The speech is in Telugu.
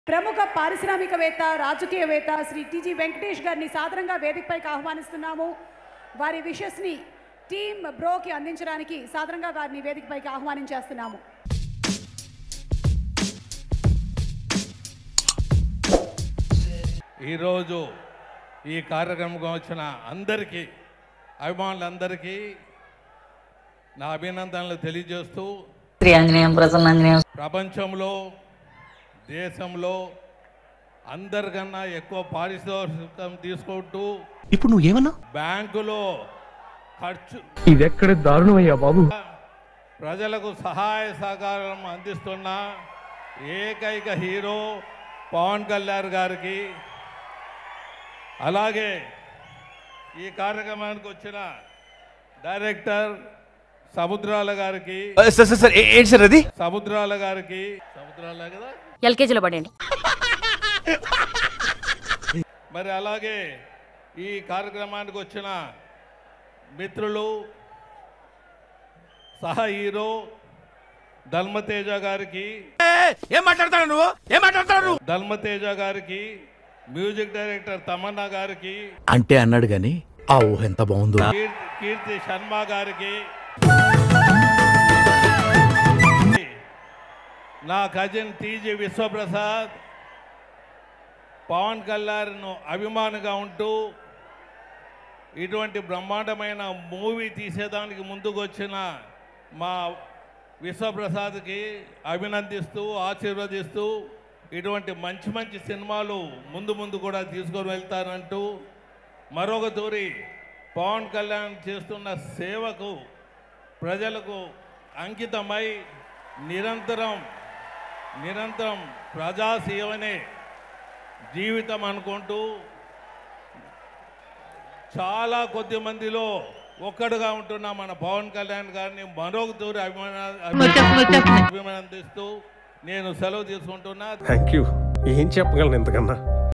ప్రముఖ పారిశ్రామికవేత్త రాజకీయవేత్త శ్రీ టిజి వెంకటేష్ గారిని సాదరంగా వేదికపైకి ఆహ్వానిస్తున్నాము వారి విషెస్ని టీమ్ బ్రోకి అందించడానికి సాదరంగా వారిని వేదికపైకి ఆహ్వానించేస్తున్నాము ఈరోజు ఈ కార్యక్రమంకి వచ్చిన అందరికీ అభిమానులందరికీ నా అభినందనలు తెలియజేస్తూ శ్రీ ఆంజనేయం ప్రసన్నాంజనేయం ప్రపంచంలో దేశంలో అందరికన్నా ఎక్కువ పారితోషికం తీసుకుంటూ ఇప్పుడు నువ్వు ఏమన్నా బ్యాంకులో ఖర్చు ఇదెక్కడ దారుణమయ్యా బాబు ప్రజలకు సహాయ సహకారం అందిస్తున్న ఏకైక హీరో పవన్ కళ్యాణ్ గారికి అలాగే ఈ కార్యక్రమానికి వచ్చిన డైరెక్టర్ సముద్రాల గారికి సార్ సార్ సార్ ఏ- ఏంటి సార్ అది సముద్రాల గారికి సముద్రాల కదా ఎల్కేజీలో పడండి మరి అలాగే ఈ కార్యక్రమానికి వచ్చిన మిత్రులు సహ హీరో ధల్మతేజ గారికి ఏం మాట్లాడతాడు నువ్వు ఏం మాట్లాడతాడు నువ్వు ధల్మతేజ గారికి మ్యూజిక్ డైరెక్టర్ తమన్నా గారికి అంటే అన్నాడు గాని ఆ ఊహ ఎంత బాగుందో కీర్తి కీర్తి శర్మ గారికి నా కజిన్ టీజీ విశ్వప్రసాద్ పవన్ కళ్యాణ్ అభిమానిగా ఉంటూ ఇటువంటి బ్రహ్మాండమైన మూవీ తీసేదానికి ముందుకు వచ్చిన మా విశ్వప్రసాద్కి అభినందిస్తూ ఆశీర్వదిస్తూ ఇటువంటి మంచి మంచి సినిమాలు ముందు ముందు కూడా తీసుకొని వెళ్తానంటూ మరొక తూరి పవన్ కళ్యాణ్ చేస్తున్న సేవకు ప్రజలకు అంకితమై నిరంతరం నిరంతరం ప్రజాసేవనే జీవితం అనుకుంటూ చాలా కొద్ది మందిలో ఒక్కడుగా ఉంటున్న మన పవన్ కళ్యాణ్ గారిని మరొక తూరి అభిమాన అభినందిస్తూ నేను సెలవు తీసుకుంటున్నా థ్యాంక్ యూ ఏం చెప్పగలను ఇంతకన్నా